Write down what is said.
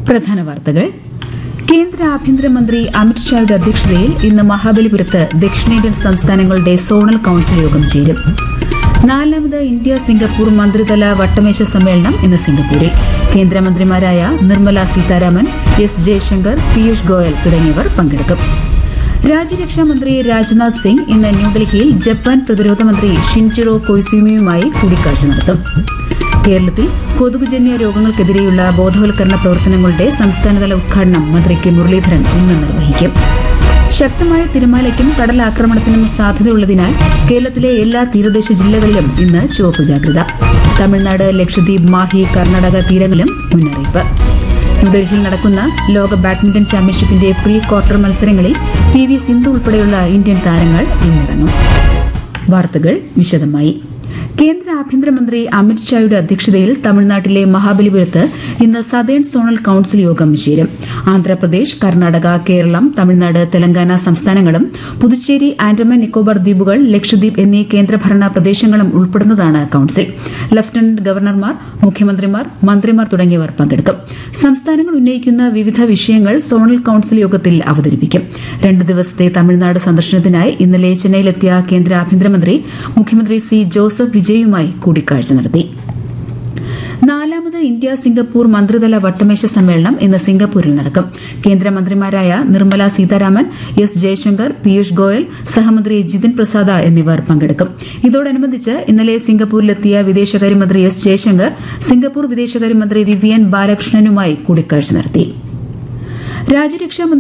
പ്രധാന വാർത്തകൾ കേന്ദ്ര ആഭ്യന്തരമന്ത്രി അമിത്ഷായുടെ അധ്യക്ഷതയിൽ ഇന്ന് മഹാബലിപുരത്ത് ദക്ഷിണേന്ത്യൻ സംസ്ഥാനങ്ങളുടെ സോണൽ കൌൺസിൽ യോഗം ചേരും നാലാമത് ഇന്ത്യ സിംഗപ്പൂർ മന്ത്രിതല വട്ടമേശ സമ്മേളനം ഇന്ന് സിംഗപ്പൂരിൽ കേന്ദ്രമന്ത്രിമാരായ നിർമ്മല സീതാരാമൻ എസ് ജയശങ്കർ പീയൂഷ് ഗോയൽ തുടങ്ങിയവർ പങ്കെടുക്കും രാജ്യരക്ഷാ മന്ത്രി രാജ്നാഥ് സിംഗ് ഇന്ന് ന്യൂഡൽഹിയിൽ ജപ്പാൻ പ്രതിരോധ മന്ത്രി ഷിൻചിറോ കൊയ്സുമിയുമായി കൂടിക്കാഴ്ച നടത്തും കേരളത്തിൽ കൊതുകുജന്യ രോഗങ്ങൾക്കെതിരെയുള്ള ബോധവൽക്കരണ പ്രവർത്തനങ്ങളുടെ സംസ്ഥാനതല ഉദ്ഘാടനം മന്ത്രി കെ മുരളീധരൻ ഇന്ന് നിർവഹിക്കും ശക്തമായ തിരമാലയ്ക്കും കടലാക്രമണത്തിനും സാധ്യതയുള്ളതിനാൽ കേരളത്തിലെ എല്ലാ തീരദേശ ജില്ലകളിലും ഇന്ന് ചുവപ്പ് ജാഗ്രത തമിഴ്നാട് ലക്ഷദ്വീപ് മാഹി കർണാടക തീരങ്ങളിലും മുന്നറിയിപ്പ് ന്യൂഡൽഹിയിൽ നടക്കുന്ന ലോക ബാഡ്മിന്റൺ ചാമ്പ്യൻഷിപ്പിന്റെ പ്രീ ക്വാർട്ടർ മത്സരങ്ങളിൽ പി വി സിന്ധു ഉൾപ്പെടെയുള്ള ഇന്ത്യൻ താരങ്ങൾ ഇന്നിറങ്ങും വാർത്തകൾ വിശദമായി കേന്ദ്ര ആഭ്യന്തരമന്ത്രി അമിത്ഷായുടെ അധ്യക്ഷതയിൽ തമിഴ്നാട്ടിലെ മഹാബലിപുരത്ത് ഇന്ന് സതേൺ സോണൽ കൌൺസിൽ യോഗം ചേരും ആന്ധ്രാപ്രദേശ് കർണാടക കേരളം തമിഴ്നാട് തെലങ്കാന സംസ്ഥാനങ്ങളും പുതുച്ചേരി ആൻഡമാൻ നിക്കോബാർ ദ്വീപുകൾ ലക്ഷദ്വീപ് എന്നീ കേന്ദ്രഭരണ പ്രദേശങ്ങളും ഉൾപ്പെടുന്നതാണ് കൌൺസിൽ ലഫ്റ്റനന്റ് ഗവർണർമാർ മുഖ്യമന്ത്രിമാർ മന്ത്രിമാർ തുടങ്ങിയവർ പങ്കെടുക്കും സംസ്ഥാനങ്ങൾ ഉന്നയിക്കുന്ന വിവിധ വിഷയങ്ങൾ സോണൽ കൌൺസിൽ യോഗത്തിൽ അവതരിപ്പിക്കും രണ്ട് ദിവസത്തെ തമിഴ്നാട് സന്ദർശനത്തിനായി ഇന്നലെ ചെന്നൈയിലെത്തിയ കേന്ദ്ര ആഭ്യന്തരമന്ത്രി മുഖ്യമന്ത്രി സി ജോസഫ് വിജയുമായി കൂടിക്കാഴ്ച നടത്തി നാലാമത് ഇന്ത്യ സിംഗപ്പൂർ മന്ത്രിതല വട്ടമേശ സമ്മേളനം ഇന്ന് സിംഗപ്പൂരിൽ നടക്കും കേന്ദ്രമന്ത്രിമാരായ നിർമ്മല സീതാരാമൻ എസ് ജയശങ്കർ പീയൂഷ് ഗോയൽ സഹമന്ത്രി ജിതിൻ പ്രസാദ എന്നിവർ പങ്കെടുക്കും ഇതോടനുബന്ധിച്ച് ഇന്നലെ സിംഗപ്പൂരിലെത്തിയ വിദേശകാര്യമന്ത്രി എസ് ജയശങ്കർ സിംഗപ്പൂർ വിദേശകാര്യമന്ത്രി വിവിയൻ ബാലകൃഷ്ണനുമായി കൂടിക്കാഴ്ച നടത്തി രാജ്യരക്ഷാ മന്ത്രി